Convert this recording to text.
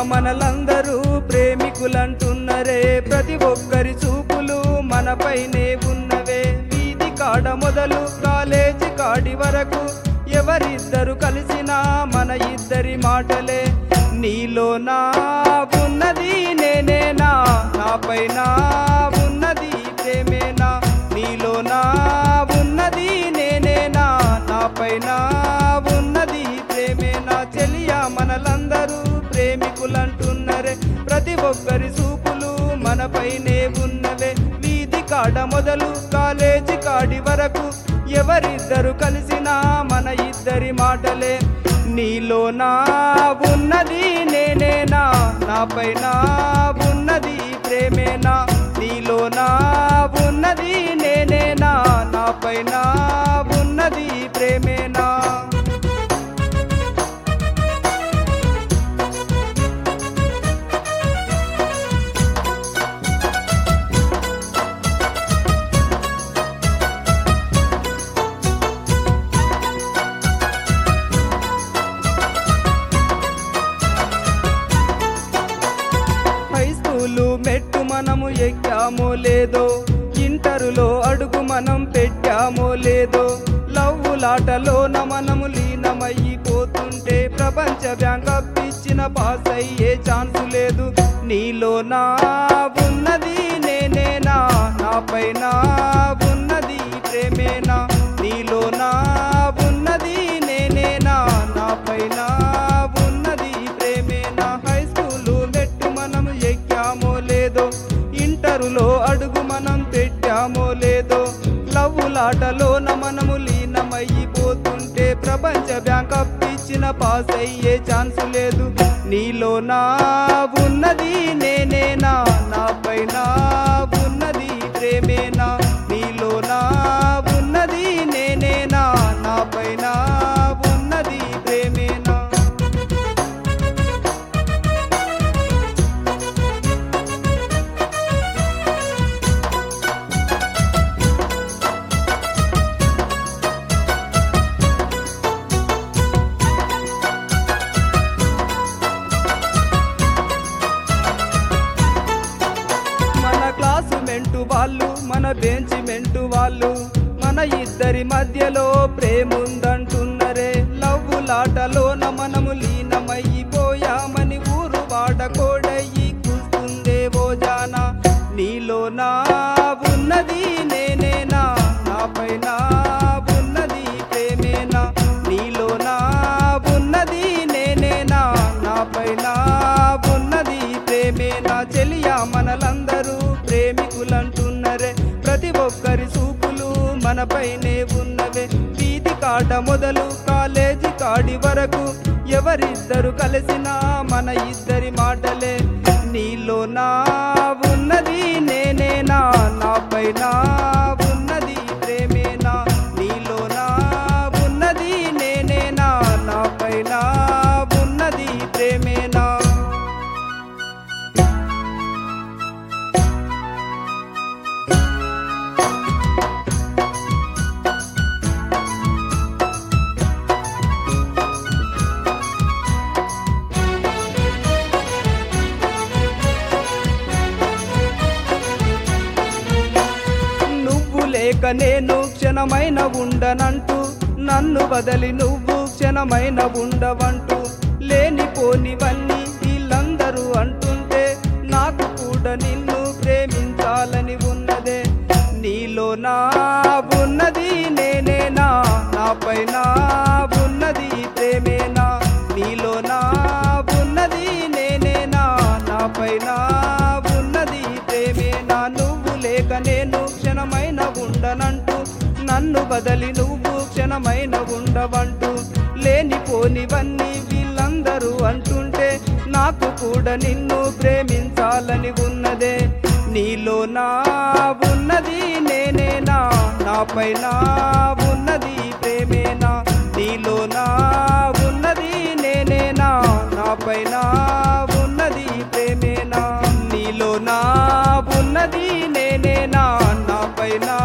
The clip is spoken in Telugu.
మనలందరూ ప్రేమికులంటున్నరే ప్రతి ఒక్కరి చూపులు మనపైనే ఉన్నవే వీధి కాడ మొదలు కాలేజీ కాడి వరకు ఎవరిద్దరు కలిసినా మన ఇద్దరి మాటలే నీలో నా ఉన్నది నేనేనా నాపైన ఉన్నది ప్రేమేనా నీలో నా ఉన్నది నేనేనా నాపైన ఉన్నది ప్రేమేనా చెలియా మనలందరూ ప్రేమికులంటున్నరే ప్రతి ఒక్కరి చూపులు మనపైనే ఉన్నవే వీధి కాడ మొదలు కాలేజీ కాడి వరకు ఎవరిద్దరు కలిసినా మన ఇద్దరి మాటలే నీలో నా ఉన్నది నేనేనా నాపైన ఉన్నది ప్రేమేనా నీలో నా ఉన్నది నేనేనా నాపైన ఉన్నది ప్రేమేనా హై స్కూలు మెట్టు మనము ఎక్కామో లేదో ఇంటరులో అడుగు మనం పెట్టామో లేదో లవ్వులాటలోన మనము లీనమైపోతుంటే ప్రపంచ బ్యాంక్ అప్పిచ్చిన పాస్ అయ్యే ఛాన్స్ లేదు నీలో నా ఉన్నది నేనేనా నాపైన ఉన్నది ప్రేమేనా నీలో నా ఉన్నది నేనేనా నాపైన ఉన్నది ప్రేమేనా హై స్కూలు మెట్టు మనం ఎక్కామో లేదో ఇంటరులో అడుగు మనం పెట్టామో లేదో లవ్వులాటలోన మనము లీనమైపోతుంటే ప్రపంచ బ్యాంక్ అప్పిచ్చిన పాస్ అయ్యే ఛాన్స్ లేదు నీలో నా ఉన్నది నేనేనా నాపైన ఉన్నది ప్రేమేనా నీలో నా ఉన్నది నేనేనా నాపైన ఉన్నది ప్రేమేనా మన క్లాసు మెంటు వాళ్ళు మన బెంచ్ మెంటు వాళ్ళు మన ఇద్దరి మధ్యలో ప్రేముందంటున్నరే లవ్వులాటలోన మనము లీనమైపోయామని ఊరు వాడకోడయ్యి కూస్తుందే ఓ జానా నీలో నా ఉన్నది నేనేనా నాపైన ఉన్నది ప్రేమేనా నీలో నా ఉన్నది నేనేనా నాపైన ఉన్నది ప్రేమేనా చెలియా మనలందరూ ప్రేమికులంటున్నరే ప్రతి ఒక్కరి చూపులు మనపైనే ఉన్నవే వీధి కాడ మొదలు కాలేజీ కాడి వరకు ఎవరిద్దరు కలిసినా మన ఇద్దరి మాటలే నీలో నా ఉన్నది నేనేనా నాపైన ఉన్నది ప్రేమేనా నీలో నా ఉన్నది నేనేనా నాపైన ఉన్నది ప్రేమేనా నువ్వు లేక నేను క్షణమైన ఉండనంటూ నన్ను బదలి నువ్వు క్షణమైన ఉండవంటూ లేనిపోనివన్నీ వీళ్ళందరూ అంటుంటే నాకు కూడా నిన్ను ప్రేమించాలని ఉన్నదే నీలో నా ఉన్నది నేనేనా నాపైన ఉన్నది ప్రేమేనా నీలో నా ఉన్నది నేనేనా నాపైన ఉన్నది ప్రేమేనా నువ్వు లేక నేను క్షణమైన ఉండనంటూ నన్ను బదలి నువ్వు క్షణమైన ఉండవంటూ లేనిపోనివన్నీ వీళ్ళందరూ అంటుంటే నాకు కూడా నిన్ను ప్రేమించాలని ఉన్నదే నీలో నా ఉన్నది నేనేనా నాపైన ఉన్నది ప్రేమేనా నీలో నా ఉన్నది నేనేనా నాపైన ఉన్నది ప్రేమేనా నీలో నా ఉన్నది నేనేనా నాపైన